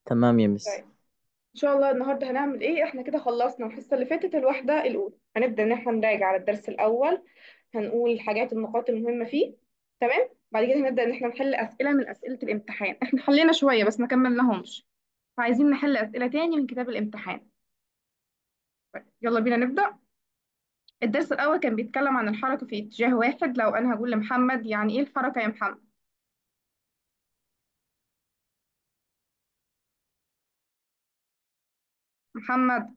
تمام يا مس طيب ان شاء الله النهارده هنعمل ايه احنا كده خلصنا الحصه اللي فاتت الواحده الاولى هنبدا ان احنا نراجع على الدرس الاول هنقول الحاجات النقاط المهمه فيه تمام بعد كده هنبدا ان احنا نحل اسئله من اسئله الامتحان احنا حلينا شويه بس ما كملناهمش فعايزين نحل اسئله تاني من كتاب الامتحان طيب يلا بينا نبدا الدرس الاول كان بيتكلم عن الحركه في اتجاه واحد لو انا هقول لمحمد يعني ايه الحركه يا محمد محمد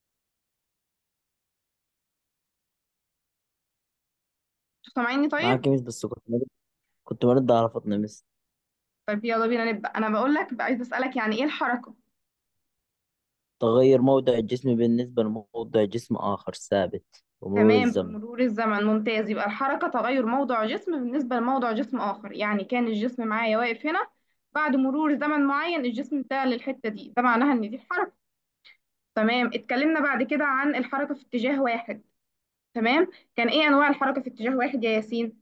انتوا سامعيني طيب معاك يا مس بس كنت برد كنت برد على فاطمة يا مس طيب يلا بينا نبدا انا بقول لك عايز اسالك يعني ايه الحركه تغير موضع الجسم بالنسبة لموضع جسم آخر ثابت ومرور تمام الزمن بمرور الزمن ممتاز يبقى الحركة تغير موضع جسم بالنسبة لموضع جسم آخر يعني كان الجسم معايا واقف هنا بعد مرور زمن معين الجسم انتقل للحتة دي ده معناها ان دي الحركة تمام اتكلمنا بعد كده عن الحركة في اتجاه واحد تمام كان ايه انواع الحركة في اتجاه واحد يا ياسين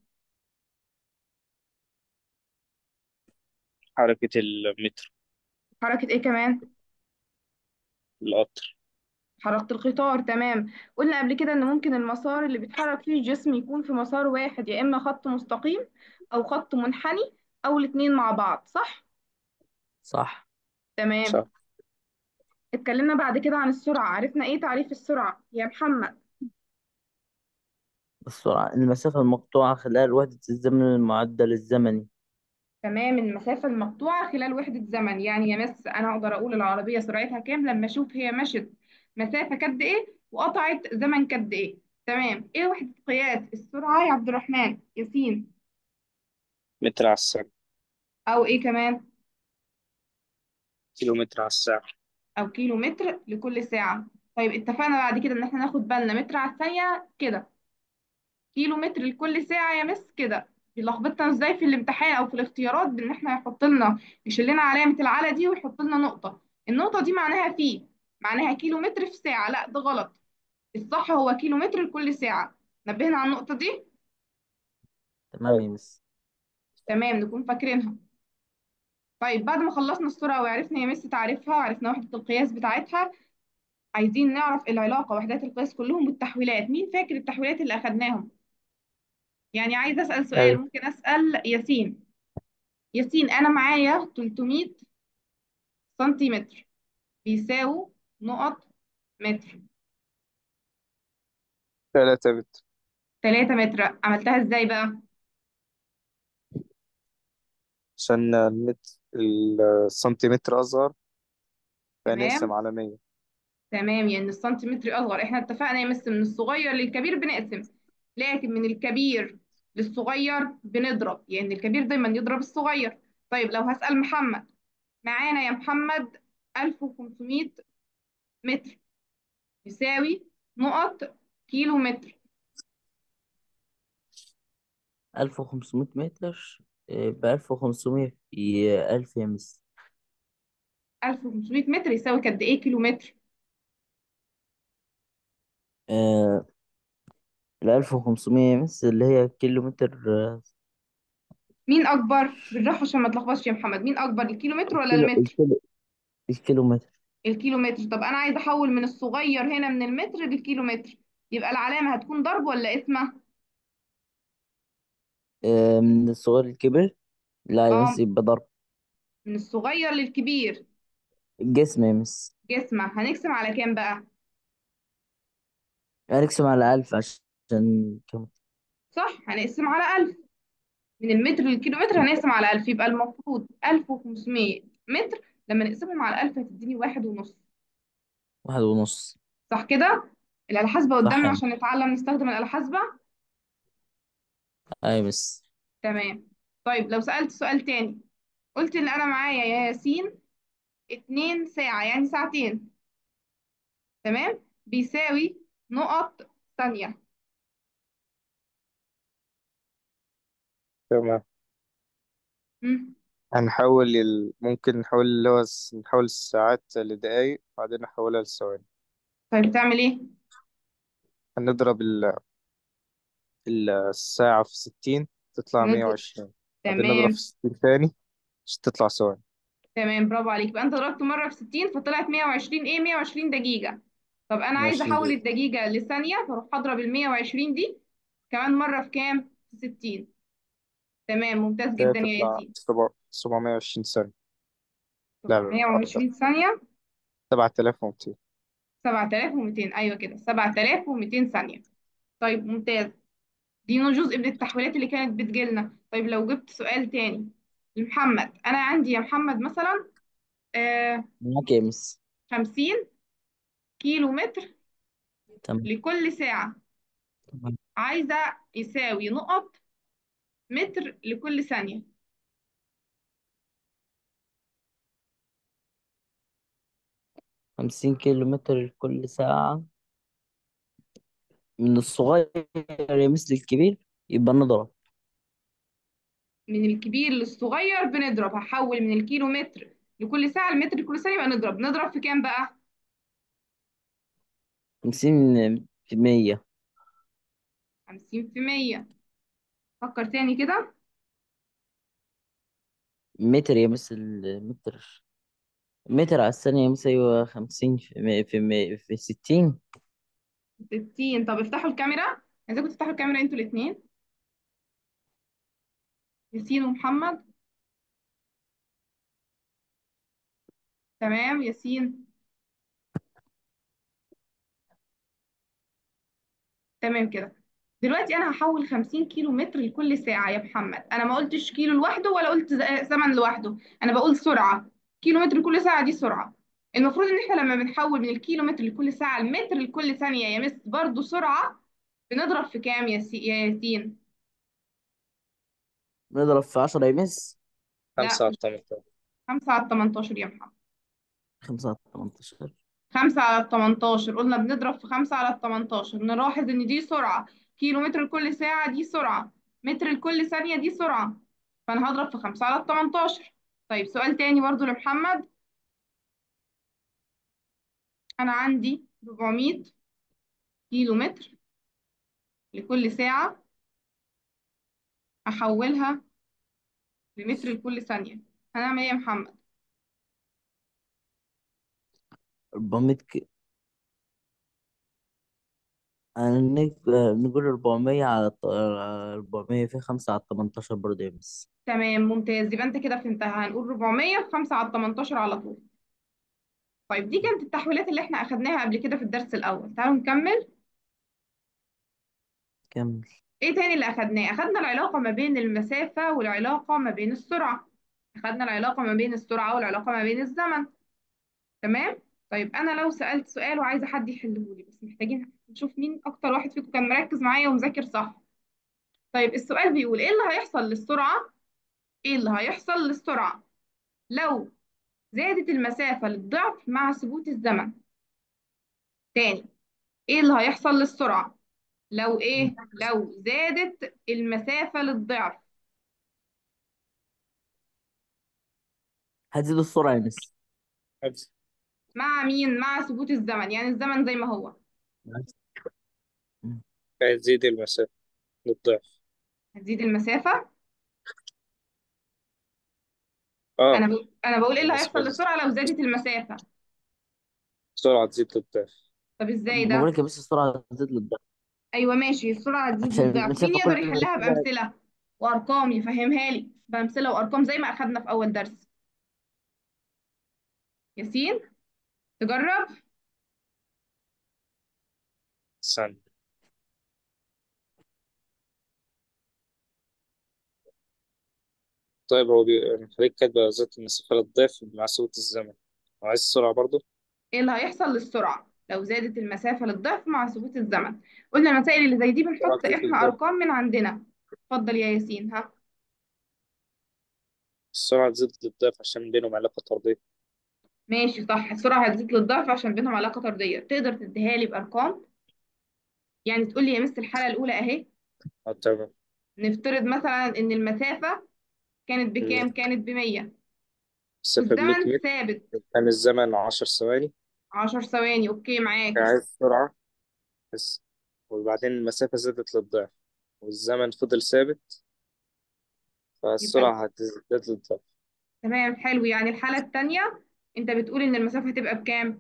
حركة المتر حركة ايه كمان القطر حركة القطار تمام قلنا قبل كده ان ممكن المسار اللي بيتحرك فيه الجسم يكون في مسار واحد يا اما خط مستقيم او خط منحني او الاتنين مع بعض صح صح تمام صح اتكلمنا بعد كده عن السرعة عرفنا ايه تعريف السرعة يا محمد السرعة المسافة المقطوعة خلال وحدة الزمن المعدل الزمني تمام المسافة المقطوعة خلال وحدة زمن يعني يا مس انا اقدر اقول العربية سرعتها كام لما اشوف هي مشت مسافة قد ايه وقطعت زمن قد ايه تمام ايه وحدة قياس السرعة يا عبد الرحمن ياسين متر على الثانية او ايه كمان كيلو متر على الساعة او كيلو متر لكل ساعة طيب اتفقنا بعد كده ان احنا ناخد بالنا متر على الثانية كده كيلو متر لكل ساعة يا مس كده بيلخبطنا ازاي في الامتحان او في الاختيارات بان احنا يحط لنا يشيل لنا علامة العلى دي ويحط لنا نقطة النقطة دي معناها في معناها كيلو متر في ساعة لا ده غلط الصح هو كيلو متر لكل ساعة نبهنا على النقطة دي تمام يا مس تمام نكون فاكرينها طيب بعد ما خلصنا السرعة وعرفنا يا مس تعريفها وعرفنا وحدة القياس بتاعتها عايزين نعرف العلاقة وحدات القياس كلهم بالتحويلات مين فاكر التحويلات اللي أخدناهم يعني عايزة أسأل سؤال أيوة ممكن أسأل ياسين ياسين أنا معايا 300 سنتيمتر بيساوي نقط متر ثلاثة متر 3 متر عملتها ازاي بقى عشان المتر السنتيمتر أصغر فنقسم تمام على مية تمام يعني السنتيمتر اصغر احنا اتفقنا يا مس من الصغير للكبير بنقسم لكن من الكبير للصغير بنضرب يعني الكبير دايما يضرب الصغير طيب لو هسأل محمد معانا يا محمد 1500 متر يساوي نقط كيلو متر ألف وخمسمية متر بألف وخمسمية في ألف يا مس 1500 متر يساوي قد ايه كيلو متر آه، الألف وخمسمية يا مس اللي هي كيلو متر آه، مين اكبر بالراحه عشان ما تلخبطش يا محمد مين اكبر الكيلو متر ولا الكيلو المتر الكيلو الكيلو متر الكيلو متر طب انا عايزه احول من الصغير هنا من المتر للكيلو متر يبقى العلامه هتكون ضرب ولا اسمه آه، من الصغير للكبير لا يا اه مس يبقى ضرب من الصغير للكبير الجسم يا مس جسمه هنقسم على كام بقى هنقسم على ألف عشان كم صح هنقسم على 1000 من المتر للكيلو متر هنقسم على 1000 يبقى المفروض 1500 متر لما نقسمهم على 1000 هتديني واحد ونص واحد ونص صح كده الآلة حاسبة صح قدامنا يا مس عشان نتعلم نستخدم الآلة حاسبة أي مس تمام طيب لو سألت سؤال تاني قلت ان انا معايا يا ياسين اتنين ساعة يعني ساعتين تمام بيساوي نقط ثانية تمام مم. هنحول ال... ممكن نحول اللي هو الس- نحول الساعات لدقايق بعدين نحولها لثواني طيب تعمل ايه هنضرب ال... ال- الساعة في ستين تطلع مية هنضرب وعشرين بعدين نضرب تمام في ستين تاني عشان تطلع ثواني تمام برافو عليك يبقى انت ضربت مره في 60 فطلعت 120 ايه 120 دقيقه طب انا عايزه ماشي احول دقيقة الدقيقه لثانيه فاروح اضرب ال 120 دي كمان مره في كام في 60 تمام ممتاز كده جدا يا تطلع ياسين سبع- 720 ثانية لا لا لا أكتر 720 ثانيه 7200 7200 ايوه كده 7200 ثانيه طيب ممتاز دي نوع جزء من التحويلات اللي كانت بتجيلنا طيب لو جبت سؤال تاني لمحمد انا عندي يا محمد مثلا آه معاك يا مس 50 كيلو متر تمام لكل ساعة تمام عايزة يساوي نقط متر لكل ثانية خمسين كيلو متر كل ساعة من الصغير يمثل الكبير يبقى نضرب من الكبير للصغير بنضرب هحول من الكيلو متر لكل ساعة المتر لكل ثانية يبقى نضرب نضرب في كام بقى؟ خمسين في مية 50 في 100 فكر تاني كده متر يمثل متر متر على الثانية يمثل أيوة خمسين في مية في, مية في ستين 60 طب افتحوا الكاميرا عايزاكم تفتحوا الكاميرا انتوا الاثنين ياسين ومحمد تمام ياسين تمام كده دلوقتي انا هحول 50 كيلو متر لكل ساعه يا محمد انا ما قلتش كيلو لوحده ولا قلت ز- زمن لوحده انا بقول سرعه كيلو متر لكل ساعه دي سرعه المفروض ان احنا لما بنحول من الكيلو متر لكل ساعه المتر لكل ثانيه يا مس برضو سرعه بنضرب في كام يا سي- يا ياسين نضرب في عشرة يمس لا خمسة على 18 5 على 18 يا محمد خمسة على تمنتاشر 5 على 18 قلنا بنضرب في 5 على 18 نلاحظ ان دي سرعة كيلو متر لكل ساعة دي سرعة متر لكل ثانية دي سرعة فانا هضرب في 5 على 18 طيب سؤال تاني برضو لمحمد انا عندي 400 كيلو متر لكل ساعة احولها لمتر لكل ثانية هنعمل ايه يا محمد أربعمية ك... هنك- نقول أربعمية على الط- أربعمية في خمسة على تمنتاشر برضه يمس تمام ممتاز يبقى انت كده فهمتها هنقول 400 في 5 على 18 على طول طيب دي كانت التحويلات اللي احنا اخدناها قبل كده في الدرس الاول تعالوا نكمل كمل ايه تاني اللي اخدناه اخدنا العلاقة ما بين المسافة والعلاقة ما بين السرعة اخدنا العلاقة ما بين السرعة والعلاقة ما بين الزمن تمام طيب انا لو سألت سؤال وعايزة حد يحله لي بس محتاجين نشوف مين اكتر واحد فيكم كان مركز معايا ومذاكر صح طيب السؤال بيقول ايه اللي هيحصل للسرعة ايه اللي هيحصل للسرعة لو زادت المسافة للضعف مع ثبوت الزمن تاني ايه اللي هيحصل للسرعة لو ايه لو زادت المسافة للضعف هتزيد السرعة يمس مع مين مع ثبوت الزمن يعني الزمن زي ما هو هتزيد المسافة للضعف هتزيد المسافة اه انا بقول انا بقول ايه اللي المسافة هيحصل للسرعة لو زادت المسافة السرعة تزيد للضعف طب ازاي ما ده بقولك يا مس السرعة هتزيد للضعف ايوه ماشي السرعة هتزيد عشان للضعف مين المسافة يقدر كل يحلها شوية بأمثلة وارقام يفهمها لي بأمثلة وارقام زي ما اخدنا في اول درس ياسين تجرب ثانية طيب هو بي... حضرتك كاتبة ذات المسافة للضعف مع ثبوت الزمن وعايز السرعة برضو ايه اللي هيحصل للسرعة لو زادت المسافة للضعف مع ثبوت الزمن قلنا المسائل اللي زي دي السرعة بنحط تزيد احنا للضعف ارقام من عندنا اتفضل يا ياسين ها السرعة تزيد للضعف عشان بينهم علاقة طردية ماشي صح السرعة هتزيد للضعف عشان بينهم علاقة طردية تقدر تديها لي بأرقام يعني تقول لي يا مس الحالة الأولى أهي اه تمام نفترض مثلا إن المسافة كانت بكام؟ كانت بمية المسافة بمية والزمن متر ثابت كان الزمن عشر ثواني عشر ثواني أوكي معاك عايز السرعة بس وبعدين المسافة زادت للضعف والزمن فضل ثابت يبقى فالسرعة هتزداد للضعف تمام حلو يعني الحالة التانية انت بتقول ان المسافة هتبقى بكام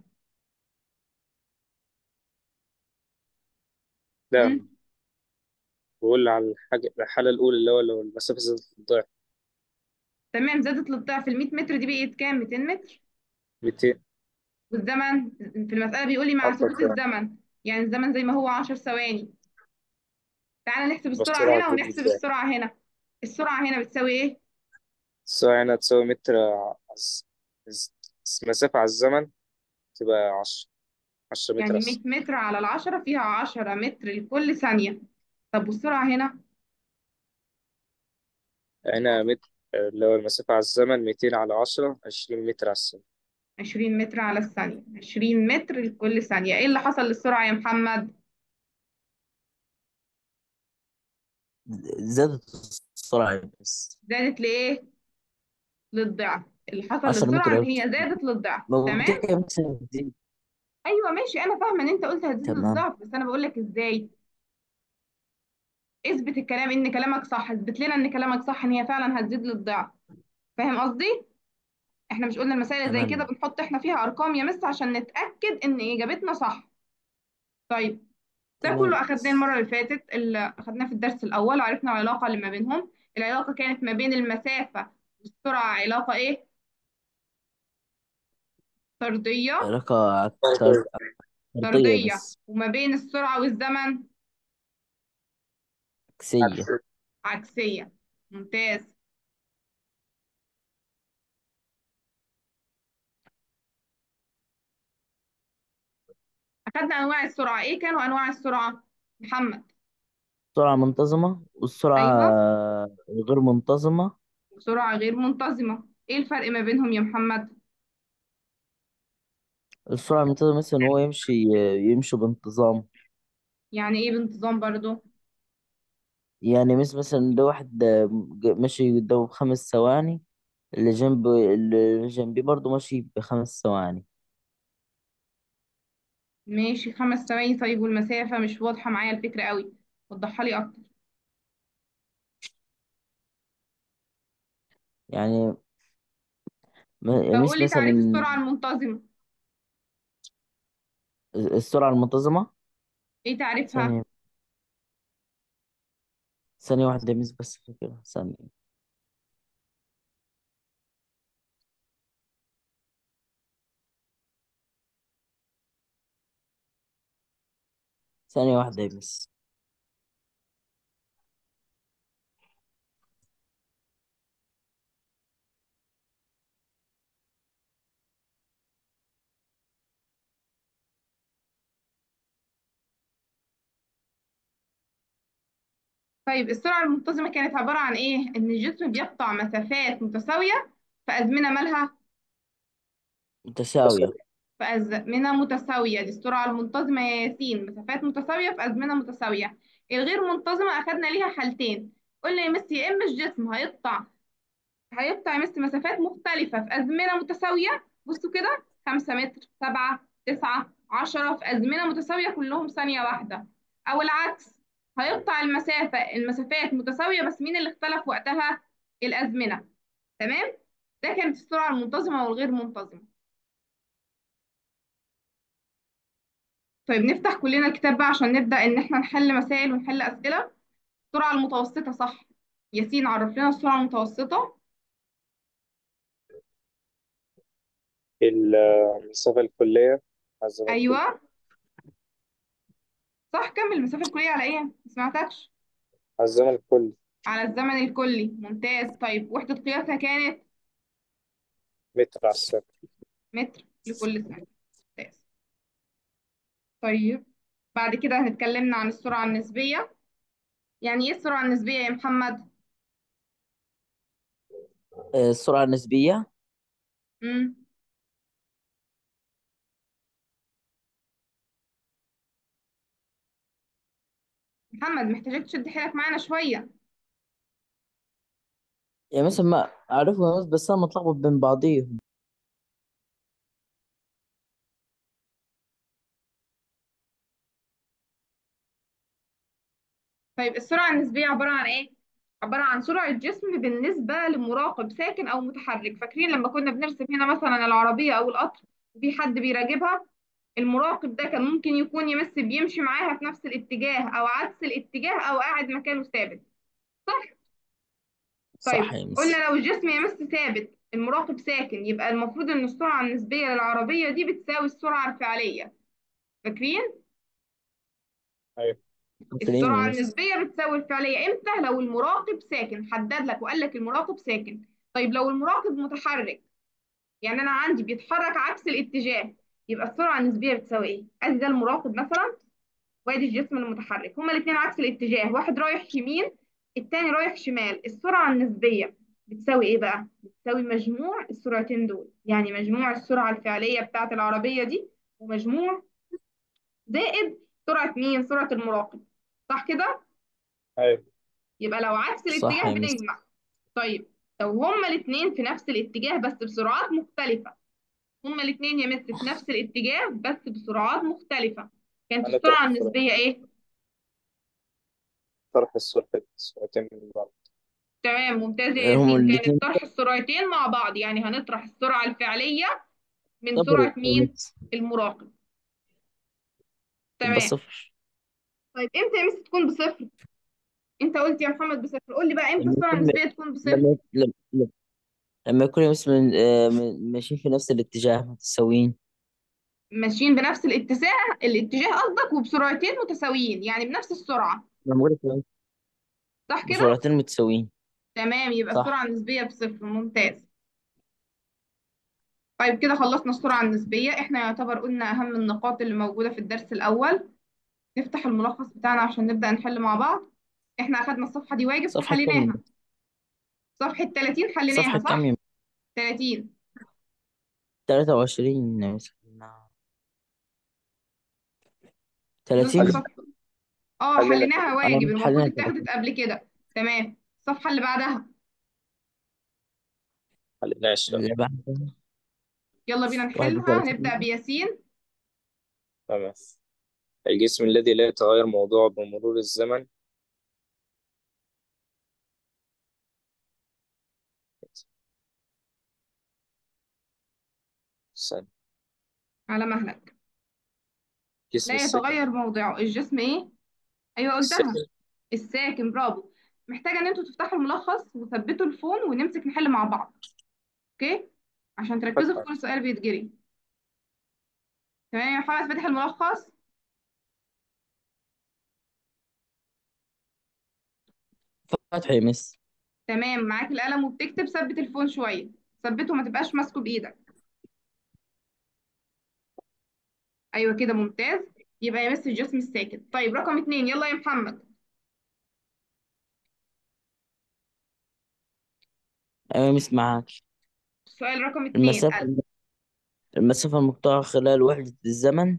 لا مم؟ بقول على الحاجة الحالة الأولى اللي هو لو المسافة زادت الضعف تمام زادت للضعف ال 100 متر دي بقت كام 200 متر 200 والزمن في المسألة بيقول لي مع أكبر سكوت كام الزمن يعني الزمن زي ما هو 10 ثواني تعالى نحسب يبقى السرعة السرعة هنا هتزيد ونحسب ازاي السرعة هنا السرعة هنا بتساوي ايه السرعة هنا تساوي متر ع- عز- عز- المسافة على الزمن تبقى عشرة عشرة متر يعني أصلا 100 متر على العشرة فيها 10 متر لكل ثانية طب والسرعة هنا هنا متر اللي هو المسافة على الزمن 200 على عشرة 20 متر على الثانية 20 متر على الثانية 20 متر لكل ثانية ايه اللي حصل للسرعة يا محمد زادت السرعة بس زادت لإيه للضعف اللي حصل 10 للسرعة ان متر هي زادت للضعف ما هو تمام كده مثلا دي ايوه ماشي انا فاهمة ان انت قلت هتزيد تمام للضعف بس انا بقول لك ازاي اثبت الكلام ان كلامك صح اثبت لنا ان كلامك صح ان هي فعلا هتزيد للضعف فاهم قصدي احنا مش قلنا المسائل زي كده تمام بنحط احنا فيها ارقام يا مس عشان نتأكد ان اجابتنا صح طيب ده تمام كله اخدناه المرة اللي فاتت اللي اخدناه في الدرس الاول وعرفنا العلاقة اللي ما بينهم العلاقة كانت ما بين المسافة والسرعة علاقة ايه طردية علاقة طر- طردية طردية بس وما بين السرعة والزمن عكسية عكسية ممتاز أخدنا أنواع السرعة إيه كانوا أنواع السرعة محمد السرعة منتظمة والسرعة أيوة غير منتظمة سرعة غير منتظمة إيه الفرق ما بينهم يا محمد السرعة المنتظمة مثلا هو يمشي يمشي بانتظام يعني إيه بانتظام برضو يعني مش مثلا ده واحد ماشي قدامه بخمس ثواني اللي جنب اللي جنبي برضه ماشي بخمس ثواني ماشي خمس ثواني طيب والمسافة مش واضحة معايا الفكرة قوي وضحها لي أكتر يعني م- طب مش قول لي تعريف مثلا السرعة المنتظمة السرعة المنتظمة إيه تعريفها ثانية ثانية واحدة مش بس فكرة ثانية ثانية واحدة بس طيب السرعة المنتظمة كانت عبارة عن إيه إن الجسم بيقطع مسافات متساوية في أزمنة مالها متساوية في أزمنة متساوية دي السرعة المنتظمة يا ياسين مسافات متساوية في أزمنة متساوية الغير منتظمة أخدنا ليها حالتين قلنا يا مس يا إما الجسم هيقطع هيقطع يا مس مسافات مختلفة في أزمنة متساوية بصوا كده خمسة متر سبعة تسعة عشرة في أزمنة متساوية كلهم ثانية واحدة أو العكس هيقطع المسافة المسافات متساوية بس مين اللي اختلف وقتها الأزمنة تمام ده كانت السرعة المنتظمة والغير منتظمة طيب نفتح كلنا الكتاب بقى عشان نبدأ إن إحنا نحل مسائل ونحل أسئلة السرعة المتوسطة صح ياسين عرف لنا السرعة المتوسطة المسافة الكلية على الزمن الكلي أيوه صح كمل المسافة الكلية على إيه؟ ما سمعتكش على الزمن الكلي على الزمن الكلي ممتاز طيب وحدة قياسها كانت متر على الثانية متر لكل ثانية ممتاز طيب بعد كده هنتكلمنا عن السرعة النسبية يعني إيه السرعة النسبية يا محمد؟ آه، السرعة النسبية مم. محمد محتاجك تشد حيلك معانا شوية يعني مثلا ما أعرفها بس أنا متلخبط بين بعضيهم طيب السرعة النسبية عبارة عن إيه؟ عبارة عن سرعة جسم بالنسبة لمراقب ساكن أو متحرك فاكرين لما كنا بنرسم هنا مثلا العربية أو القطر وفي حد بيراقبها المراقب ده كان ممكن يكون يمس بيمشي معاها في نفس الاتجاه أو عكس الاتجاه أو قاعد مكانه ثابت صح؟ صح طيب يا قلنا مس لو الجسم يمس ثابت المراقب ساكن يبقى المفروض إن السرعة النسبية للعربية دي بتساوي السرعة الفعلية فاكرين؟ أيوة فاكرين يا السرعة مس النسبية بتساوي الفعلية امتى لو المراقب ساكن حدد لك وقال لك المراقب ساكن طيب لو المراقب متحرك يعني انا عندي بيتحرك عكس الاتجاه يبقى السرعة النسبية بتساوي ايه ادي ده المراقب مثلا وادي الجسم المتحرك هما الاثنين عكس الاتجاه واحد رايح يمين التاني رايح شمال السرعة النسبية بتساوي ايه بقى بتساوي مجموع السرعتين دول يعني مجموع السرعة الفعلية بتاعت العربية دي ومجموع زائد سرعة مين سرعة المراقب صح كده أيوة يبقى لو عكس صح الاتجاه يا مس بنجمع طيب لو هما الاثنين في نفس الاتجاه بس بسرعات مختلفة هما الاثنين يمس في نفس الاتجاه بس بسرعات مختلفة كانت هنطرح السرعة السرعة النسبية ايه؟ طرح السرعة السرعتين من بعض تمام ممتاز يا هما ياسين الاتنين كانت طرح السرعتين مع بعض يعني هنطرح السرعة الفعلية من صفر سرعة يا مين؟ مس المراقب تبقى تمام صفر طيب امتى يا مس تكون بصفر؟ انت قلت يا محمد بصفر قول لي بقى امتى لما السرعة يكون النسبية تكون بصفر؟ لما لما لما يكون يا مس من آه، من- ماشيين في نفس الاتجاه متساويين ماشيين بنفس الاتجاه الاتجاه قصدك وبسرعتين متساويين يعني بنفس السرعة لما بقول لك صح كده؟ بسرعتين متساويين تمام يبقى السرعة صح النسبية بصفر ممتاز طيب كده خلصنا السرعة النسبية احنا يعتبر قلنا أهم النقاط اللي موجودة في الدرس الأول نفتح الملخص بتاعنا عشان نبدأ نحل مع بعض احنا أخدنا الصفحة دي واجب صفحة كام فحليناها صفحة 30 حليناها صفحة كام صح؟ يا 30 23 يا مس نقول 30 الصفحة اه حلينا حليناها أنا واجب المفروض حاليا اتاخدت قبل كده تمام الصفحة اللي بعدها حلينا عشرة اللي بعدها يلا بينا نحلها 31 نبدأ بياسين تمام الجسم الذي لا يتغير موضوعه بمرور الزمن السن- على مهلك جسم لا الساكن يتغير موضعه الجسم ايه؟ أيوه قلتها الساكن الساكن برافو محتاجة ان انتوا تفتحوا الملخص وثبتوا الفون ونمسك نحل مع بعض اوكي عشان تركزوا في فتحة كل سؤال بيتجري تمام يا محمد فاتح الملخص فتحة يا مس تمام معاك القلم وبتكتب ثبت الفون شوية ثبته ما تبقاش ماسكه بايدك ايوه كده ممتاز يبقى يمس الجسم الساكن طيب رقم اتنين يلا يا محمد أيوة يا مس معاك السؤال رقم اتنين ال- المسافة المسافة المقطوعة خلال وحدة الزمن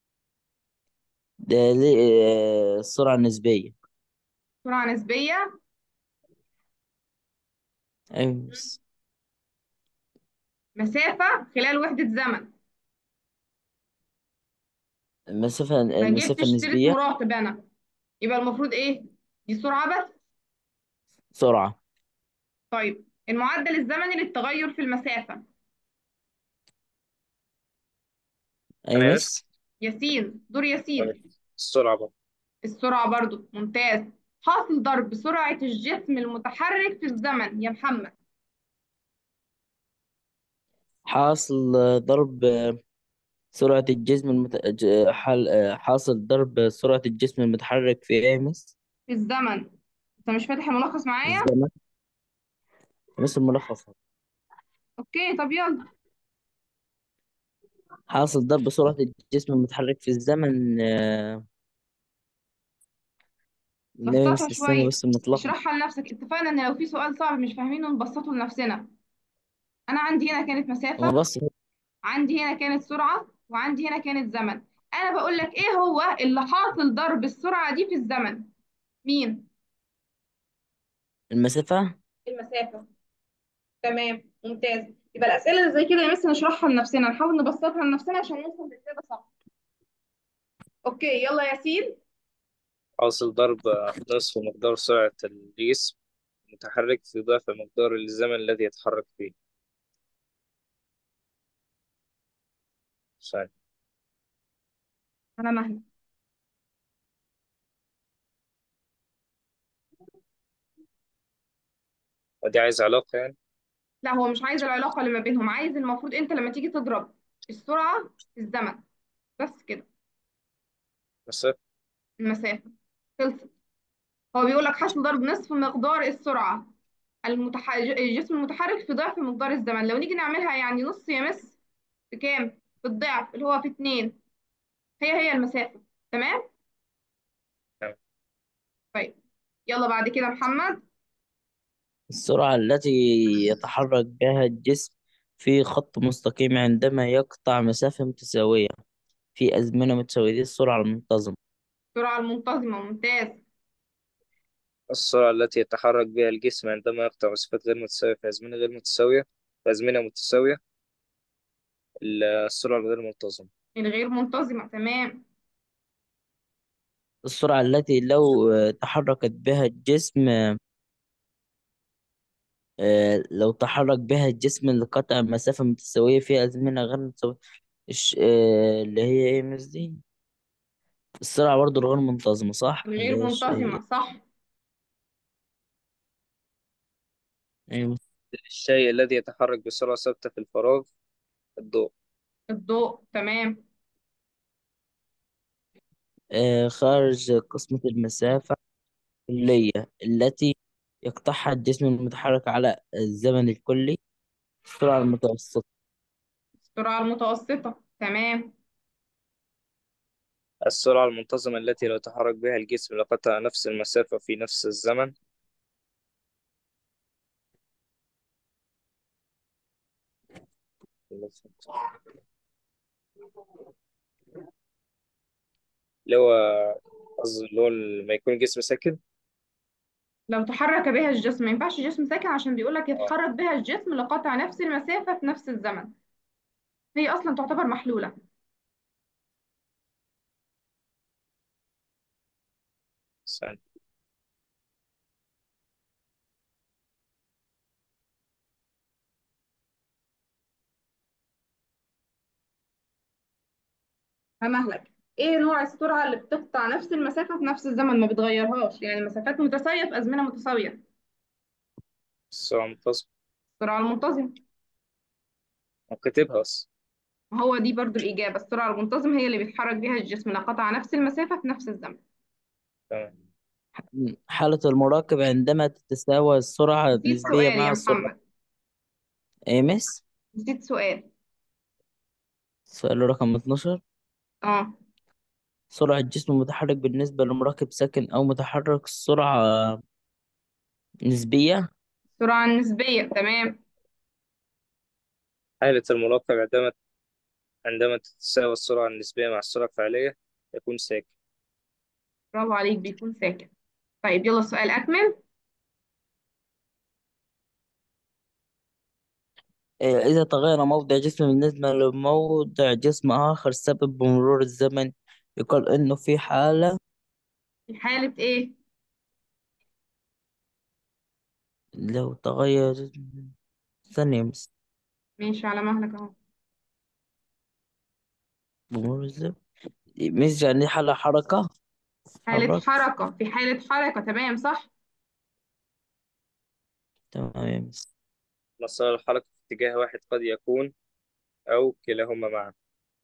ده ليه آه، السرعة النسبية سرعة نسبية أيوة يا مس مسافة خلال وحدة زمن المسافة ما المسافة جبتش سيرة النسبية مراقب انا يبقى المفروض ايه دي سرعة بس سرعة طيب المعدل الزمني للتغير في المسافة أيوة أنا يا يس مس ياسين دور ياسين السرعة بقى السرعة برضو ممتاز حاصل ضرب سرعة الجسم المتحرك في الزمن يا محمد حاصل آه، ضرب آه، سرعة الجسم المت... ج- حال... آه، حاصل ضرب سرعة الجسم المتحرك في إيه يا مس في الزمن انت مش فاتح الملخص معايا الزمن مس الملخص اوكي طب يلا حاصل ضرب سرعة الجسم المتحرك في الزمن آه، النبي بسطها مس استني شوية بس متلخبط اشرحها لنفسك اتفقنا ان لو في سؤال صعب مش فاهمينه نبسطه لنفسنا انا عندي هنا كانت أنا مسافة بس عندي هنا كانت سرعة وعندي هنا كانت زمن انا بقول لك ايه هو اللي حاصل ضرب السرعة دي في الزمن مين المسافة المسافة تمام ممتاز يبقى الأسئلة اللي زي كده يا مس نشرحها لنفسنا نحاول نبسطها لنفسنا عشان نوصل للإجابة صح اوكي يلا ياسين حاصل ضرب نصف مقدار سرعة الجسم المتحرك في ضعف مقدار الزمن الذي يتحرك فيه ثانية على مهلك ودي عايز علاقة يعني لا هو مش عايز العلاقة اللي ما بينهم عايز المفروض انت لما تيجي تضرب السرعة في الزمن بس كده مسافة المسافة خلصت هو بيقول لك حاصل ضرب نصف مقدار السرعة المتح... الجسم المتحرك في ضعف مقدار الزمن لو نيجي نعملها يعني نص يمس في كام في الضعف اللي هو في اتنين هي هي المسافة تمام تمام. طيب يلا بعد كده محمد السرعة التي يتحرك بها الجسم في خط مستقيم عندما يقطع مسافة متساوية في أزمنة متساوية دي السرعة المنتظمة السرعة المنتظمة ممتاز السرعة التي يتحرك بها الجسم عندما يقطع مسافات غير متساوية في أزمنة غير متساوية في أزمنة متساوية السرعة الغير منتظمة الغير منتظمة تمام السرعة التي لو آه، تحركت بها الجسم آه، لو تحرك بها الجسم لقطع مسافة متساوية في أزمنة غير متساوية الش- آه، اللي هي ايه مس دي السرعة برضه الغير منتظمة صح اللي الغير هي الش- هي منتظمة صح أيوة. الشيء الذي يتحرك بسرعة ثابتة في الفراغ الضوء الضوء تمام آه، خارج قسمة المسافة الكلية التي يقطعها الجسم المتحرك على الزمن الكلي السرعة المتوسطة السرعة المتوسطة تمام السرعة المنتظمة التي لو تحرك بها الجسم لقطع نفس المسافة في نفس الزمن اللي هو قصدي اللي هو لما يكون الجسم ساكن لو تحرك بها الجسم ما ينفعش جسم ساكن عشان بيقول لك اه يتحرك بها الجسم لقطع نفس المسافة في نفس الزمن هي أصلا تعتبر محلولة ثانية. همهلك ايه نوع السرعة اللي بتقطع نفس المسافة في نفس الزمن ما بتغيرهاش يعني مسافات متساوية في أزمنة متساوية السرعة المنتظمة السرعة المنتظمة وكاتبها أصلا هو دي برضو الإجابة السرعة المنتظمة هي اللي بيتحرك بها الجسم لقطع نفس المسافة في نفس الزمن تمام حالة المراقب عندما تتساوى السرعة نسيت النسبية سؤال يا مع السرعة محمد ايه مس نسيت سؤال سؤال رقم 12 اه سرعة الجسم المتحرك بالنسبة لمراكب ساكن أو متحرك السرعة نسبية السرعة النسبية تمام حالة المراقب عندما عندما تتساوى السرعة النسبية مع السرعة الفعلية يكون ساكن برافو عليك بيكون ساكن طيب يلا السؤال أكمل إيه، إذا تغير موضع جسم بالنسبة لموضع جسم آخر سبب بمرور الزمن يقال إنه في حالة في حالة ايه لو تغير ثانية بس ماشي على مهلك اهو بمرور الزمن مش يعني حالة حركة حالة تحرك حركة في حالة حركة تمام صح تمام يا مس مسار الحركة في اتجاه واحد قد يكون أو كلاهما معا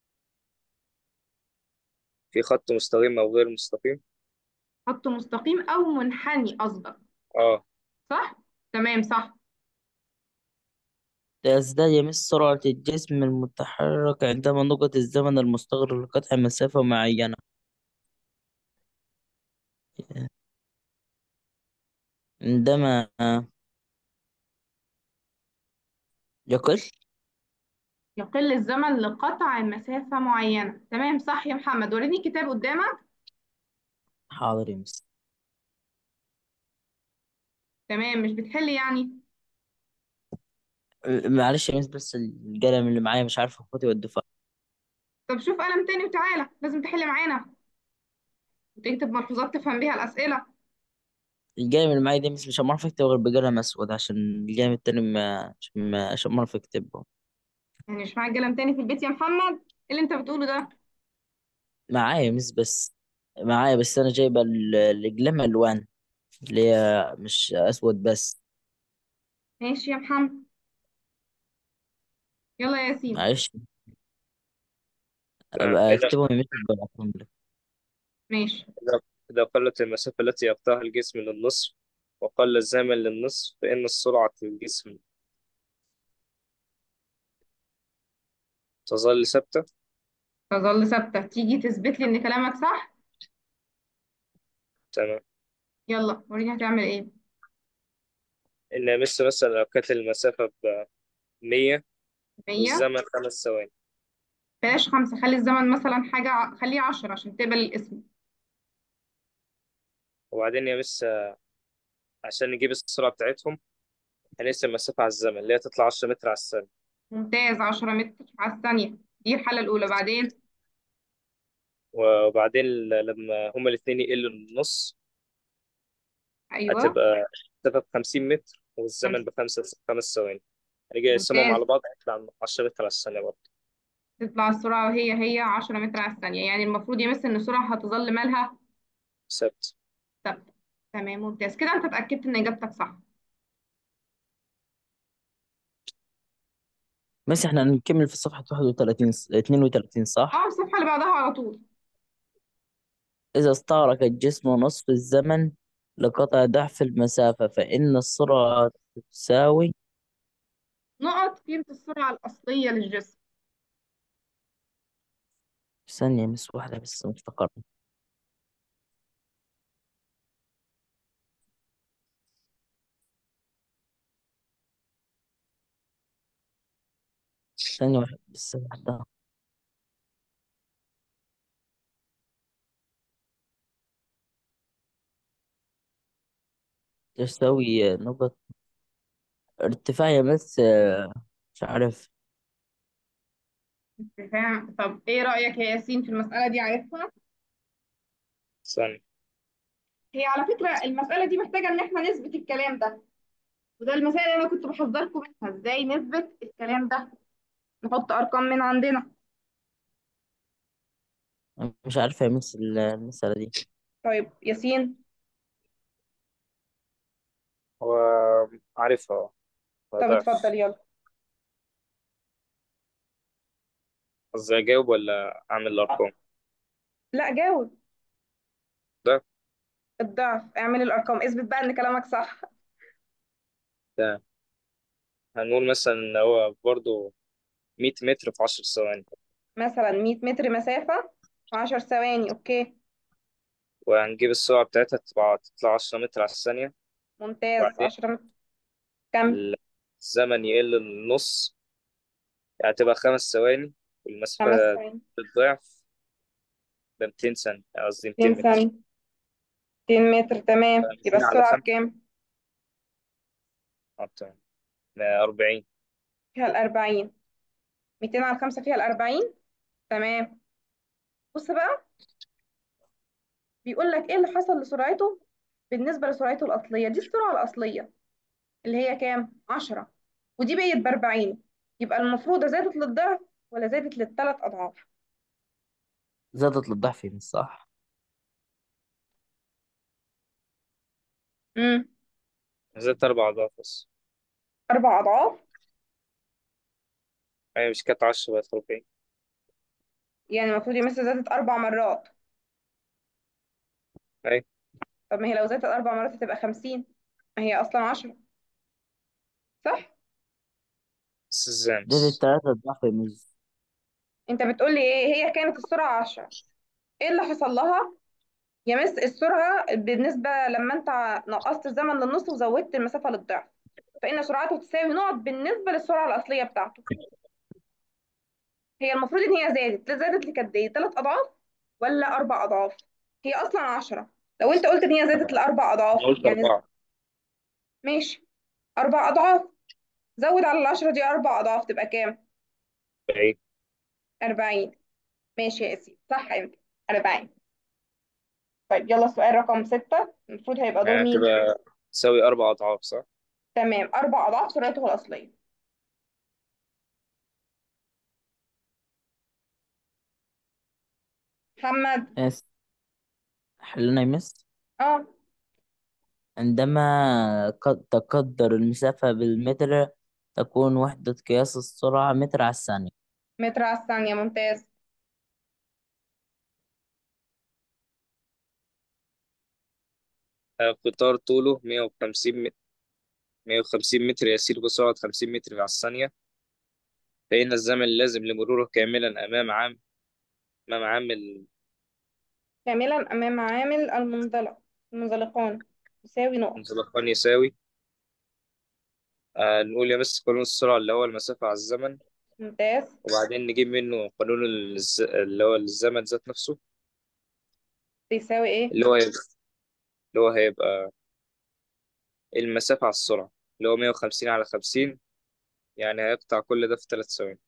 في خط مستقيم أو غير مستقيم خط مستقيم أو منحني قصدك اه صح تمام صح تزداد يمس سرعة الجسم المتحرك عندما نقط الزمن المستغرق لقطع مسافة معينة عندما يقل يقل الزمن لقطع مسافة معينة تمام صح يا محمد وريني الكتاب قدامك حاضر يمس تمام مش بتحل يعني معلش يا مس بس القلم اللي معايا مش عارف اخوتي والدفاع طب شوف قلم تاني وتعالى لازم تحل معانا وتكتب ملحوظات تفهم بيها الأسئلة الجاي من معايا دي مش مش هعرف اكتب غير بقلم اسود عشان الجاي من التاني ما عشان ما عشان ما اعرف اكتبه يعني مش معاك قلم تاني في البيت يا محمد ايه اللي انت بتقوله ده معايا مس بس معايا بس انا جايبه ال- الاقلام الوان اللي هي مش اسود بس ماشي يا محمد يلا يا ياسين معلش تمام ابقى إذا اكتبهم يمين وابعتهم لك ماشي إذا إذا قلت المسافة التي يقطعها الجسم للنصف وقل الزمن للنصف فإن السرعة الجسم تظل ثابتة تظل ثابتة تيجي تثبت لي ان كلامك صح تمام يلا وريني هتعمل ايه إن مس مثلا لو كانت المسافة بمية 100 والزمن خمس ثواني بلاش خمسة خلي الزمن مثلا حاجة ع- خليه عشرة عشان تقبل الاسم وبعدين يا مس عشان نجيب السرعة بتاعتهم هنقسم المسافة على الزمن اللي هي تطلع 10 متر على الثانية ممتاز عشرة متر على الثانية دي الحالة الأولى بعدين وبعدين ل- لما هما الاتنين يقلوا النص أيوه هتبقى المسافة بخمسين متر والزمن خمسة بخمسة خمس ثواني هنيجي نقسمهم ممتاز على بعض هيطلع 10 متر على الثانية برضه تطلع السرعة وهي هي عشرة متر على الثانية يعني المفروض يمس إن السرعة هتظل مالها ثابت ثابتة تمام ممتاز كده أنت اتأكدت إن إجابتك صح بس احنا هنكمل في صفحة 31 س- 32 اه صح؟ الصفحة اللي بعدها على طول إذا استغرق الجسم نصف الزمن لقطع ضعف المسافة فإن السرعة تساوي نقط قيمة السرعة الأصلية للجسم ثانية مس واحدة بس مفتقر ثانية واحدة بس واحدة تساوي نقط ارتفاع يا مس آه، مش عارف فاهم طب إيه رأيك يا ياسين في المسألة دي عارفها؟ ثانية هي على فكرة المسألة دي محتاجة إن إحنا نثبت الكلام ده وده المسائل اللي أنا كنت بحذركم منها إزاي نثبت الكلام ده نحط أرقام من عندنا مش عارف يا مس ال- المسألة دي طيب ياسين هو عارفها هو طب اتفضل ضعف يلا قصدي أجاوب ولا أعمل الأرقام لا جاوب ده الضعف اعمل الأرقام اثبت بقى إن كلامك صح ده هنقول مثلا إن هو برضه 100 متر في 10 ثواني مثلا 100 متر مسافة 10 ثواني أوكي وهنجيب السرعة بتاعتها تبقى تطلع 10 متر على الثانية ممتاز وبعدين 10 متر كم الزمن يقل النص يعني تبقى خمس ثواني خمس والمسافة ثواني تتضاعف ب 200 ثانية قصدي 200 200 متر ثانية 200 متر تمام يبقى 200 على السرعة 5 بكام؟ اه تمام 40 فيها الأربعين 200 على خمسة فيها الأربعين تمام بص بقى بيقول لك إيه اللي حصل لسرعته بالنسبة لسرعته الأصلية دي السرعة الأصلية اللي هي كام؟ 10 ودي بقت ب 40 يبقى المفروض زادت للضعف ولا زادت للثلاث أضعاف؟ زادت للضعف يا مس صح؟ امم زدت أربع أضعاف بس أربع أضعاف أيوة مش كانت 10 بقت 40 يعني المفروض يا مس زادت أربع مرات أيوة طب ما هي لو زادت أربع مرات هتبقى 50 ما هي أصلا 10 صح؟ بس ازاي زادت بس تلاتة ضعف يا مس أنت بتقول لي إيه هي كانت السرعة 10 إيه اللي حصل لها؟ يا مس السرعة بالنسبة لما أنت نقصت الزمن للنص وزودت المسافة للضعف فإن سرعته تساوي نقط بالنسبة للسرعة الأصلية بتاعته هي المفروض إن هي زادت زادت لقد إيه؟ ثلاث أضعاف ولا أربع أضعاف؟ هي أصلا 10 لو أنت قلت إن هي زادت لأربع أضعاف أنا قلت يعني أربعة ماشي أربع أضعاف زود على العشرة دي أربع أضعاف تبقى كام؟ 40 أربعين ماشي يا سيدي صح أنت أربعين طيب يلا سؤال رقم ستة المفروض هيبقى دور يعني مين هتبقى تساوي أربع أضعاف صح؟ تمام أربع أضعاف سرعته الأصلية محمد يس حلنا يمس اه عندما قد تقدر المسافة بالمتر تكون وحدة قياس السرعة متر على الثانية متر على الثانية ممتاز قطار طوله 150 متر 150 متر يسير بسرعة 50 متر على الثانية فإن الزمن اللازم لمروره كاملا أمام عام أمام عامل كاملا أمام عامل المنزلق المنزلقان يساوي نقط انطلاقان يساوي آه نقول يا مس قانون السرعة اللي هو المسافة على الزمن ممتاز وبعدين نجيب منه قانون الز... اللي هو الزمن ذات نفسه بيساوي ايه اللي هو هيبقى اللي هو هيبقى المسافة على السرعة اللي هو 150 على 50 يعني هيقطع كل ده في 3 ثواني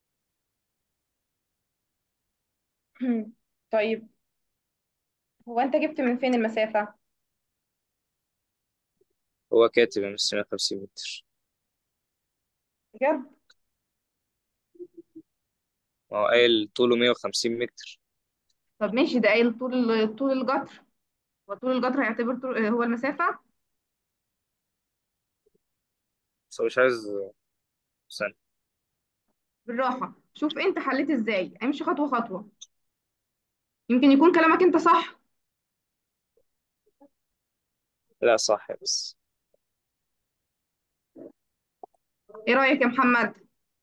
طيب هو انت جبت من فين المسافة هو كاتب يا مس 150 متر بجد هو قايل طوله 150 متر طب ماشي ده قايل طول طول القطر وطول القطر هيعتبر طول هو المسافة بس هو مش عايز ثانية بالراحة شوف انت حليت ازاي امشي خطوة خطوة يمكن يكون كلامك انت صح لا صح يا بس ايه رأيك يا محمد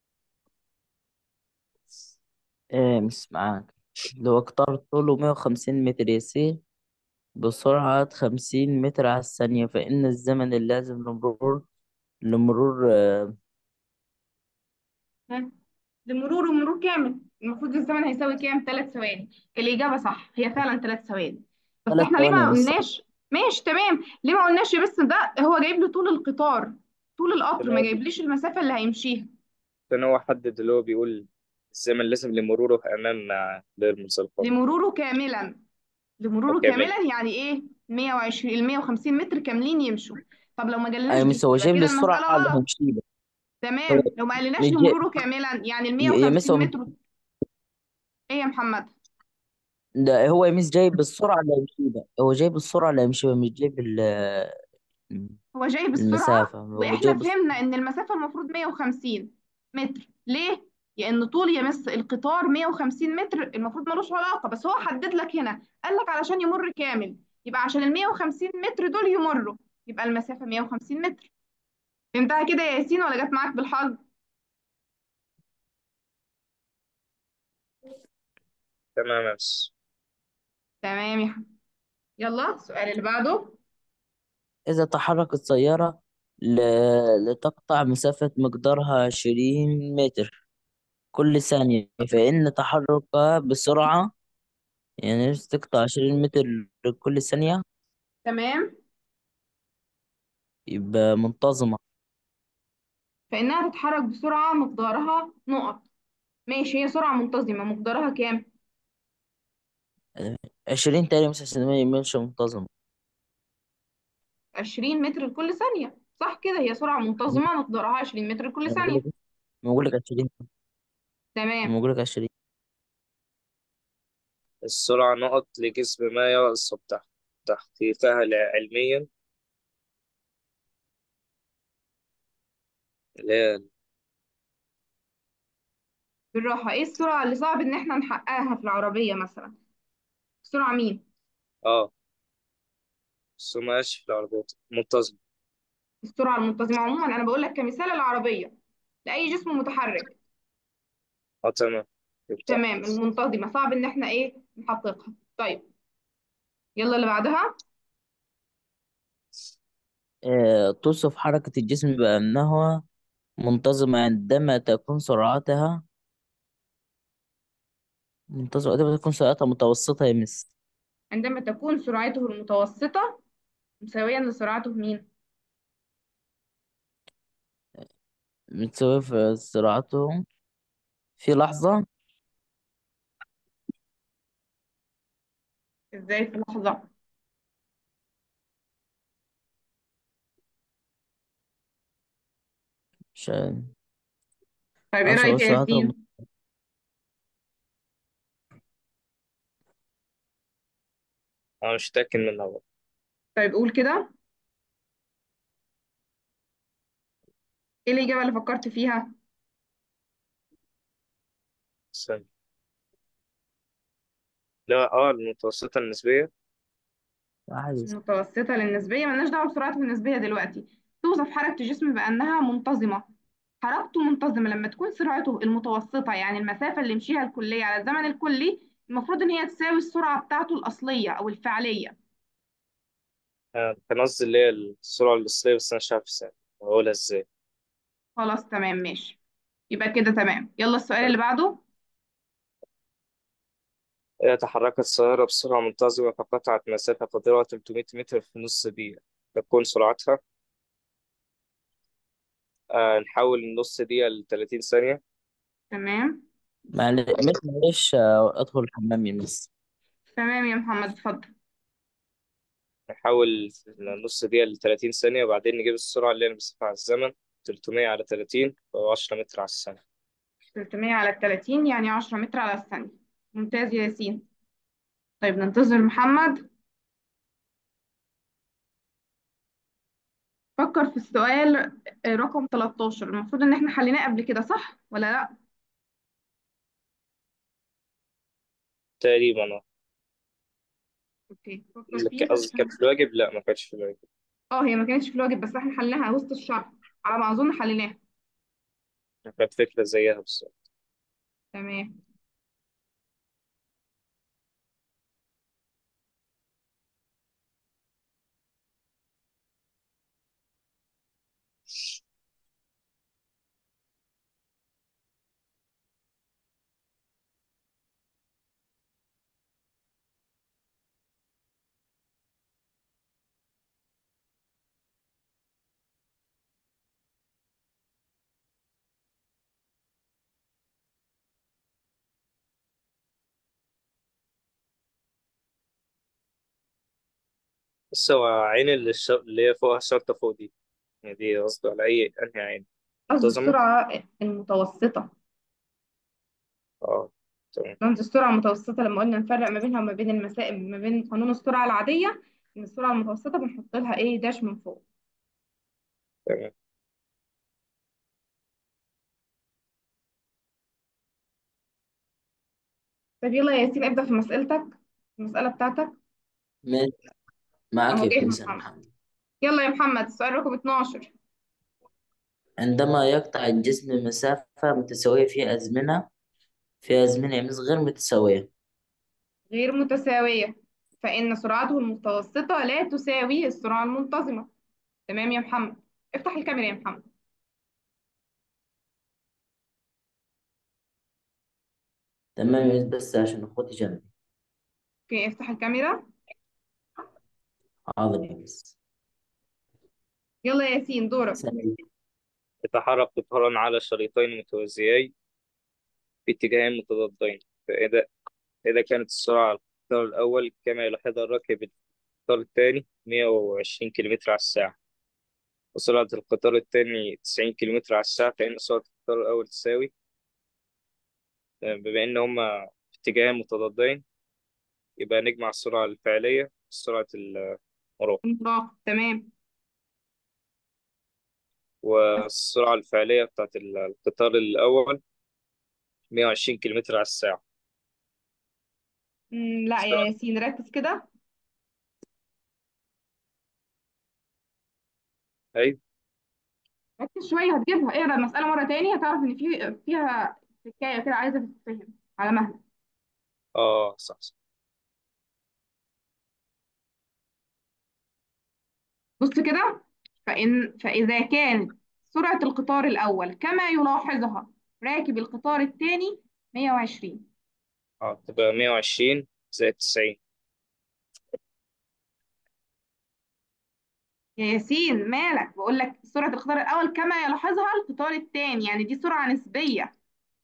ايه مش معاك لو قطار طوله 150 متر يسير بسرعة 50 متر على الثانية فإن الزمن اللازم لمرور لمرور آه، ها لمرور ومرور كامل المفروض الزمن هيساوي كام ثلاث ثواني الإجابة صح هي فعلا ثلاث ثواني بس ثلاث احنا ليه ثواني ما بس قلناش ماشي تمام ليه ما قلناش بس ده هو جايب له طول القطار طول القطر عشان ما هو جايبليش المسافة اللي هيمشيها عشان هو حدد اللي هو بيقول الزمن لازم لمروره أمام غير منسلخان لمروره كاملا أو لمروره كامل كاملا يعني ايه 120 ال 150 متر كاملين يمشوا طب لو ما جالناش أيوة دي مس هو يبقى جايب لي كده السرعة المسألة اللي غلط همشي بيها هو تمام لو ما مش قالناش جاي لمروره كاملا يعني ال يا مس 150 هو متر ايه يا محمد ده هو يا مس جايب السرعة اللي همشي بيها هو جايب السرعة اللي همشي بيها مش جايب ال- هو جايب السرعة المسافة هو واحنا جايب الس- فهمنا ان المسافة المفروض 150 متر ليه؟ لان طول يمس القطار 150 متر المفروض ملوش علاقة بس هو حدد لك هنا قال لك علشان يمر كامل يبقى عشان ال 150 متر دول يمروا يبقى المسافة 150 متر فهمتها كده يا ياسين ولا جت معاك بالحظ؟ تمام يا مس تمام يا حبيبي يلا السؤال اللي بعده إذا تحركت سيارة ل... لتقطع مسافة مقدارها 20 متر كل ثانية فإن تحركها بسرعة يعني نفسي تقطع 20 متر كل ثانية تمام يبقى منتظمة فإنها تتحرك بسرعة مقدارها نقط ماشي هي سرعة منتظمة مقدارها كام؟ 20 تاني مش عشان ما يمشي منتظمة 20 متر لكل ثانية صح كده هي سرعة منتظمة مقدارها 20 متر لكل أنا بقول ثانية لك بقول لك 20 تمام بقول لك 20 السرعة نقط لجسم ما يصعب تح- تحقيقها علميا اللي هي بالراحة ايه السرعة اللي صعب ان احنا نحققها في العربية مثلا سرعة مين اه بس هو ماشي في العربيات منتظم السرعة المنتظمة عموما انا بقول لك كمثال العربية لأي جسم متحرك اه تمام جبتها تمام المنتظمة صعب ان احنا ايه نحققها طيب يلا اللي بعدها آه، توصف حركة الجسم بأنها منتظمة عندما تكون سرعتها منتظمة عندما تكون سرعتها متوسطة يا مس عندما تكون سرعته المتوسطة مساوية لسرعته مين بتساوي في سرعته في لحظة ازاي في لحظة عشان طيب ايه أسرع رأيك يا السرعات الم- ياسين أنا مش متأكد منها برضه طيب قول كده ايه الإجابة اللي فكرت فيها استنى. لا اه المتوسطة النسبية عادي المتوسطة للنسبية ملناش دعوة بسرعته النسبية دلوقتي توصف حركة الجسم بأنها منتظمة حركته منتظمة لما تكون سرعته المتوسطة يعني المسافة اللي يمشيها الكلية على الزمن الكلي المفروض إن هي تساوي السرعة بتاعته الأصلية أو الفعلية آه، كان قصدي اللي هي السرعة الأصلية بس أنا مش عارف ازاي أقولها ازاي خلاص تمام ماشي يبقى كده تمام يلا السؤال اللي بعده إذا تحركت السيارة بسرعة منتظمة فقطعت مسافة قدرها 300 متر في نص دقيقة تكون سرعتها آه نحول النص دقيقة ل 30 ثانية تمام معلش معلش آه، أدخل الحمام يا مس تمام يا محمد اتفضل نحول النص دقيقة ل 30 ثانية وبعدين نجيب السرعة اللي أنا بسيبها على الزمن 300 على 30 أو 10 متر على الثانية 300 على 30 يعني 10 متر على الثانية ممتاز يا ياسين طيب ننتظر محمد فكر في السؤال آه، رقم 13 المفروض ان احنا حليناه قبل كده صح ولا لا تقريبا آه. اوكي فكر اللي فيه ك- قصدي كانت في الواجب لا ما كانتش في الواجب اه هي ما كانتش في الواجب بس احنا حليناها وسط الشرح على ما اظن حليناها كانت فكرة زيها بس تمام بس هو عين اللي, الش... اللي هي فوقها شرطة فوق دي يعني دي قصدي على أي أنهي عين قصد منتظمة السرعة المتوسطة اه تمام قصد السرعة المتوسطة لما قلنا نفرق ما بينها وما بين المسائل ما بين قانون السرعة العادية ان السرعة المتوسطة بنحط لها ايه داش من فوق تمام طب يلا يا ياسين ابدأ في مسألتك المسألة بتاعتك ماشي معاك اهو يا جاهز مس محمد محمد يلا يا محمد السؤال رقم 12 عندما يقطع الجسم مسافة متساوية في أزمنة في أزمنة يا مس غير متساوية غير متساوية فإن سرعته المتوسطة لا تساوي السرعة المنتظمة تمام يا محمد افتح الكاميرا يا محمد تمام يا مس بس عشان أخوتي جنبي اوكي افتح الكاميرا حاضر يا مس يلا يا ياسين دورك ثانية. يتحرك قطارا على شريطين متوازيين في اتجاهين متضادين فإذا إذا كانت السرعة على القطار الأول كما يلاحظها الراكب القطار الثاني 120 كم على الساعة وسرعة القطار الثاني 90 كم على الساعة فإن سرعة القطار الأول تساوي بما إن هما في اتجاهين متضادين يبقى نجمع السرعة الفعلية سرعة المروح المراقب تمام والسرعة الفعلية بتاعت القطار الأول 120 كم على الساعة مم، لا يا ياسين ركز كده أيوة ركز شوية هتجيبها اقرا المسألة مرة تاني هتعرف ان في فيها حكاية كده عايزة تتفهم على مهلك آه صح صح بص كده فإن فإذا كانت سرعة القطار الأول كما يلاحظها راكب القطار الثاني 120 اه تبقى 120 زائد 90 يا ياسين مالك بقول لك سرعة القطار الأول كما يلاحظها القطار الثاني يعني دي سرعة نسبية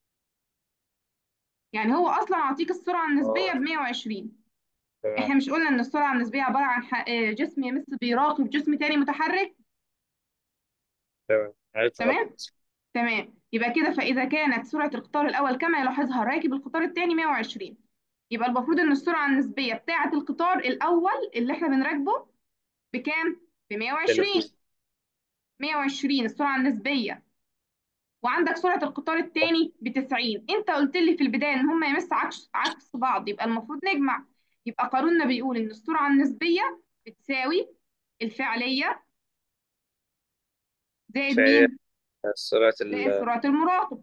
يعني هو أصلا عطيك السرعة النسبية اه ب 120 تمام احنا مش قلنا ان السرعة النسبية عبارة عن ح- آه، جسم يمس بيراقب جسم تاني متحرك تمام عرفت تمام غلط تمام يبقى كده فإذا كانت سرعة القطار الأول كما يلاحظها راكب القطار الثاني 120 يبقى المفروض إن السرعة النسبية بتاعة القطار الأول اللي إحنا بنراكبه بكام؟ ب 120 30 120 السرعة النسبية وعندك سرعة القطار الثاني ب 90 أنت قلت لي في البداية إن هما يمس عكس عكس بعض يبقى المفروض نجمع يبقى قانوننا بيقول إن السرعة النسبية بتساوي الفعلية زائد فهي مين؟ سرعة زائد ال سرعة المراقب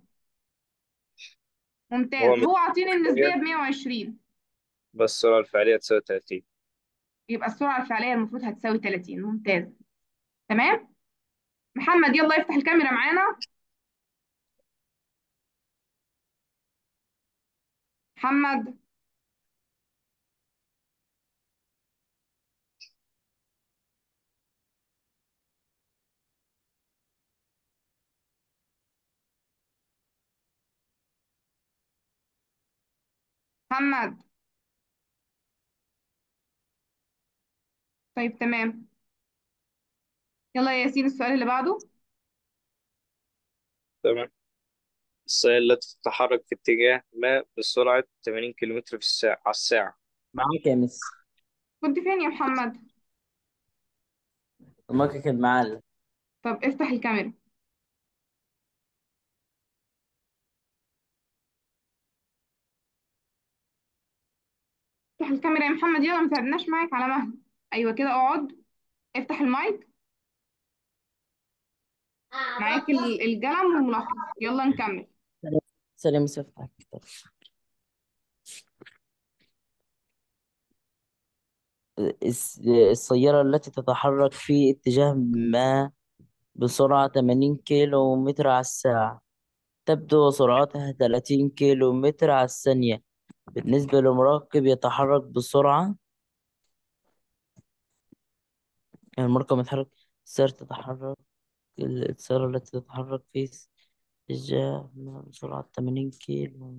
هو ممتاز هو عاطيني النسبية متخيل ب 120 بس السرعة الفعلية تساوي 30 يبقى السرعة الفعلية المفروض هتساوي 30 ممتاز تمام محمد يلا افتح الكاميرا معانا محمد محمد طيب تمام يلا يا ياسين السؤال اللي بعده تمام السيارة التي تتحرك في اتجاه ما بسرعة 80 كيلومتر في الساعة على الساعة معاك يا مس كنت فين يا محمد المايك كان معلق طب افتح الكاميرا افتح الكاميرا يا محمد يلا ما تعبناش معاك على مهل ايوه كده اقعد افتح المايك معاك ال- القلم والملخص يلا نكمل سلام مس افتح الكتاب الس- السيارة التي تتحرك في اتجاه ما بسرعة 80 كيلو متر على الساعة تبدو سرعتها 30 كيلو متر على الثانية بالنسبة لمراكب يتحرك بسرعة يعني المركب يتحرك السيارة تتحرك السيارة التي تتحرك في اتجاه ما بسرعة 80 كيلو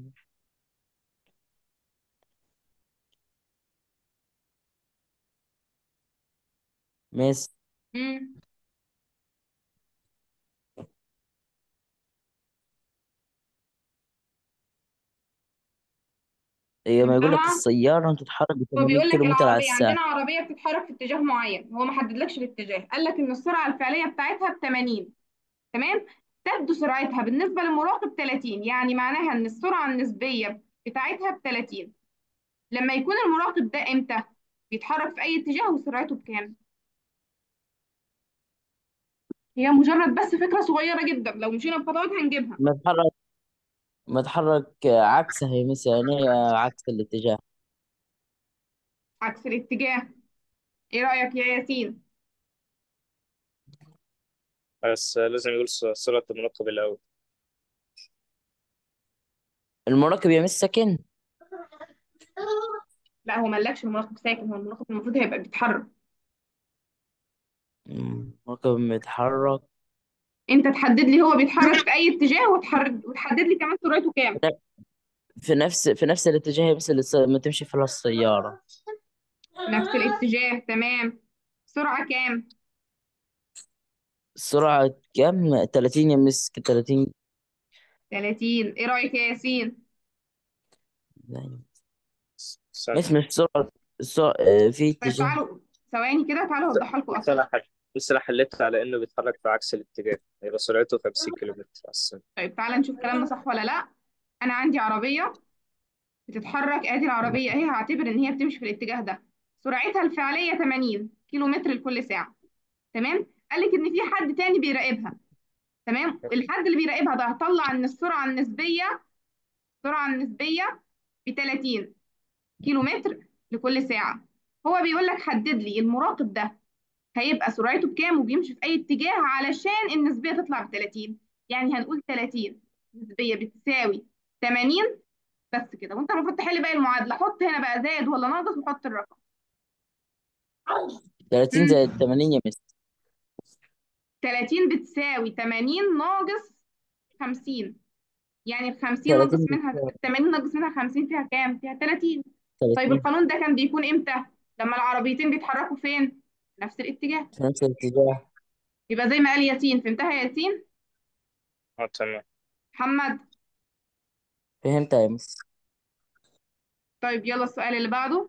ماشي امم هي ما يقول لك سامعة السيارة تتحرك ب هو 80 بيقول لك كيلو متر على العربية الساعة عندنا عربية بتتحرك في اتجاه معين هو ما حددلكش الاتجاه قال لك ان السرعة الفعلية بتاعتها ب 80 تمام تبدو سرعتها بالنسبة للمراقب 30 يعني معناها ان السرعة النسبية بتاعتها ب 30 لما يكون المراقب ده امتى بيتحرك في اي اتجاه وسرعته بكام هي مجرد بس فكرة صغيرة جدا لو مشينا بخطوات هنجيبها ما تتحرك ما تتحرك عكسها هي مثل يعني هي عكس الاتجاه عكس الاتجاه ايه رأيك يا ياسين بس لازم يقول س- سرعة المراقب الأول المراكب يمس ساكن لا هو ملكش المراقب ساكن هو المراقب المفروض هيبقى بيتحرك مم، المراكب بيتحرك انت تحدد لي هو بيتحرك في اي اتجاه وتحرك وتحدد لي كمان سرعته كام في نفس في نفس الاتجاه مثل الس- ما تمشي فيها السيارة نفس الاتجاه تمام سرعة كام السرعة كم 30 يمس 30 30 ايه رأيك يا ياسين ثانية مش مش سرعة السرعة آه، في طيب اتجاه تعالوا ثواني كده تعالوا اوضحها لكم بس اكتر أنا حل... بس أنا حليت على إنه بيتحرك في عكس الاتجاه يبقى سرعته 50 كيلومتر على الساعة طيب تعالى نشوف كلامنا صح ولا لا انا عندي عربية بتتحرك ادي العربية اهي هعتبر ان هي بتمشي في الاتجاه ده سرعتها الفعلية 80 كيلو متر لكل ساعة تمام قال لك ان في حد تاني بيراقبها تمام الحد اللي بيراقبها ده هطلع ان السرعة النسبية السرعة النسبية ب 30 كيلو متر لكل ساعة هو بيقول لك حدد لي المراقب ده هيبقى سرعته بكام وبيمشي في أي اتجاه علشان النسبية تطلع ب 30 يعني هنقول 30 نسبية بتساوي 80 بس كده وانت المفروض تحل باقي المعادلة حط هنا بقى زائد ولا ناقص وحط الرقم 30 مم. زائد 80 يمس 30 بتساوي 80 ناقص 50 يعني ال 50 ناقص 30 منها بتساوي ال 80 ناقص منها 50 فيها كام؟ فيها 30 طيب 30 القانون ده كان بيكون امتى؟ لما العربيتين بيتحركوا فين؟ نفس الاتجاه في نفس الاتجاه يبقى زي ما قال ياسين فهمتها يا ياسين؟ اه تمام محمد فهمت يا مس طيب يلا السؤال اللي بعده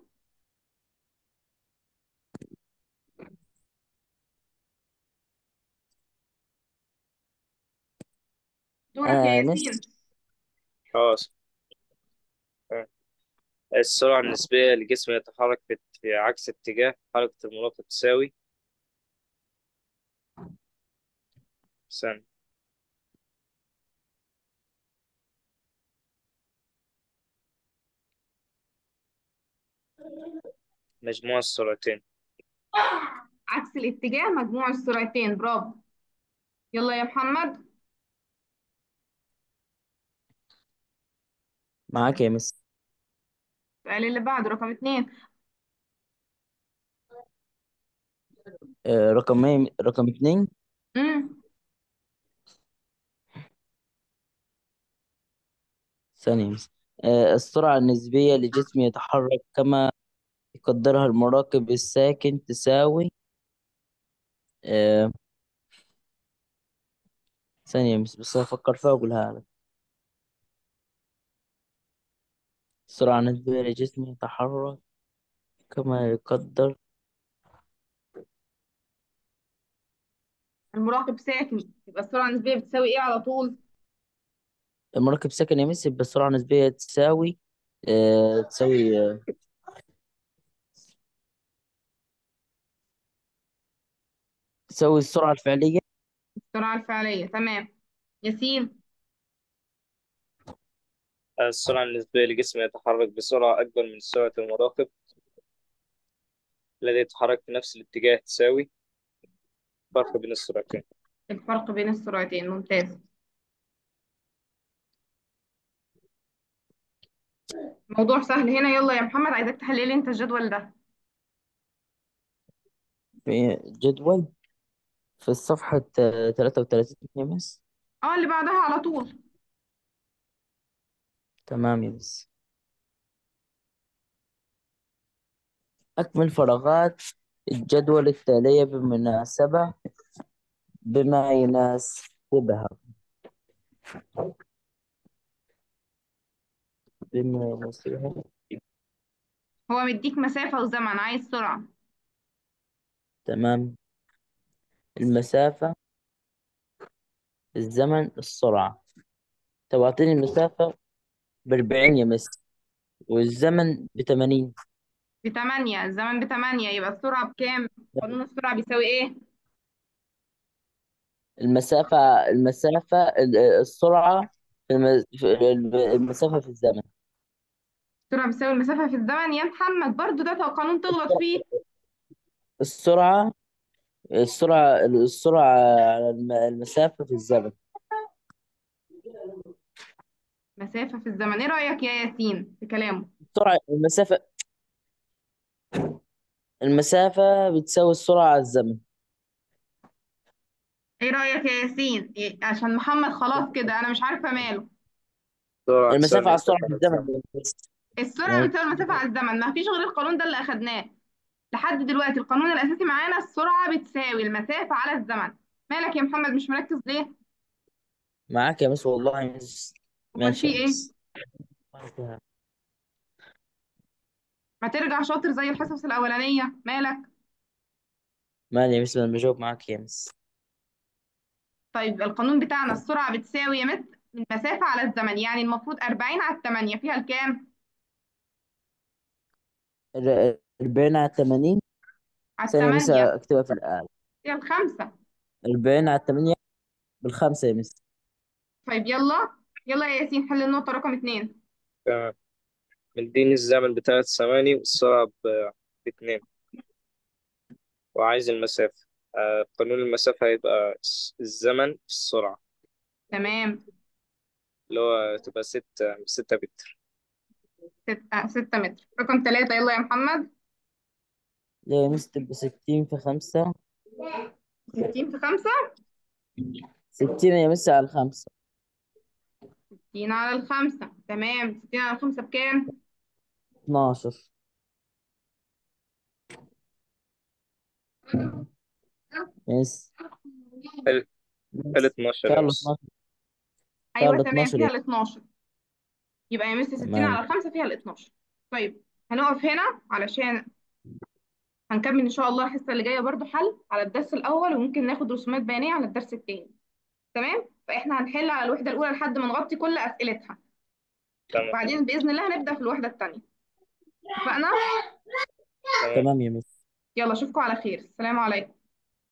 دورك يا آه ياسين مس خلاص آه. السرعة النسبية لجسم يتحرك في في عكس اتجاه حركة المراقب تساوي ثانية مجموع السرعتين عكس الاتجاه مجموع السرعتين برافو يلا يا محمد معاك يا مس السؤال اللي بعده رقم اتنين آه رقم رقم اتنين امم ثانية يا مس آه السرعة النسبية لجسم يتحرك كما يقدرها المراقب الساكن تساوي آه ثانية يا مس بس أفكر فيها وأقولها لك السرعة النسبية لجسم يتحرك كما يقدر المراقب ساكن يبقى السرعة النسبية بتساوي ايه على طول المراقب ساكن يا مس يبقى السرعة النسبية تساوي آه تساوي آه تساوي السرعة الفعلية السرعة الفعلية تمام ياسين السرعة النسبية لجسم يتحرك بسرعة أكبر من سرعة المراقب الذي يتحرك في نفس الاتجاه تساوي فرق بين السرعتين الفرق بين السرعتين ممتاز موضوع سهل هنا يلا يا محمد عايزك تحل لي انت الجدول ده في جدول في الصفحة آه، 33 يا مس اه اللي بعدها على طول تمام يا مس أكمل فراغات الجدول التالية بمناسبة بما يناسبها بما يناسبها هو مديك مسافة وزمن عايز سرعة تمام المسافة الزمن السرعة طب أعطيني المسافة بأربعين يا مس والزمن بتمانين بتمانية الزمن بتمانية يبقى السرعة بكام قانون السرعة بيساوي ايه المسافة المسافة ال- السرعة في الم- في الم- المسافة في الزمن السرعة بتساوي المسافة في الزمن يا محمد برضو ده قانون تغلط فيه السرعة السرعة السرعة على الم- المسافة في الزمن مسافة في الزمن ايه رأيك يا ياسين في كلامه السرعة المسافة المسافة بتساوي السرعة على الزمن ايه رأيك يا ياسين إيه؟ عشان محمد خلاص كده انا مش عارفة ماله السرعة المسافة تساوي على السرعة المسافة في على الزمن الزمن بس. السرعة بتساوي المسافة على الزمن ما فيش غير القانون ده اللي اخدناه لحد دلوقتي القانون الاساسي معانا السرعة بتساوي المسافة على الزمن مالك يا محمد مش مركز ليه معاك يا مس والله يا مس امال ماشي في يا ايه مس ما ترجع شاطر زي الحصص الاولانية مالك مالي يا مس أنا بجاوب معاك يا مس طيب القانون بتاعنا السرعة بتساوي متر المسافة على الزمن يعني المفروض 40 على 8 فيها الكام ر- أربعين على تمانين على ثانية مس 8 أكتبها في الآلة فيها الخمسة أربعين على تمانية بالخمسة يا مس طيب يلا يلا يا ياسين حل النقطة رقم اتنين تمام مديني الزمن بثلاث ثواني والسرعة ب- باتنين وعايز المسافة آه، قانون المسافة هيبقى الس- الزمن في السرعة تمام اللي هو تبقى ستة ستة متر ستة ستة متر رقم ثلاثة يلا يا محمد لا يا مس تبقى ستين في خمسة 60 في 5 ستين يا مس على الخمسة 60 على الخمسة تمام 60 على الخمسة بكام؟ اتناشر يس ال ال 12 يا يلا مس 12 ايوه ال تمام 12 فيها يا ال 12 يبقى يا مس 60 تمام على 5 فيها ال 12 طيب هنقف هنا علشان هنكمل ان شاء الله الحصه اللي جايه برضو حل على الدرس الاول وممكن ناخد رسومات بيانيه على الدرس الثاني تمام فاحنا هنحل على الوحده الاولى لحد ما نغطي كل اسئلتها تمام وبعدين باذن الله هنبدا في الوحده الثانيه اتفقنا تمام تمام يا مس يلا اشوفكم على خير السلام عليكم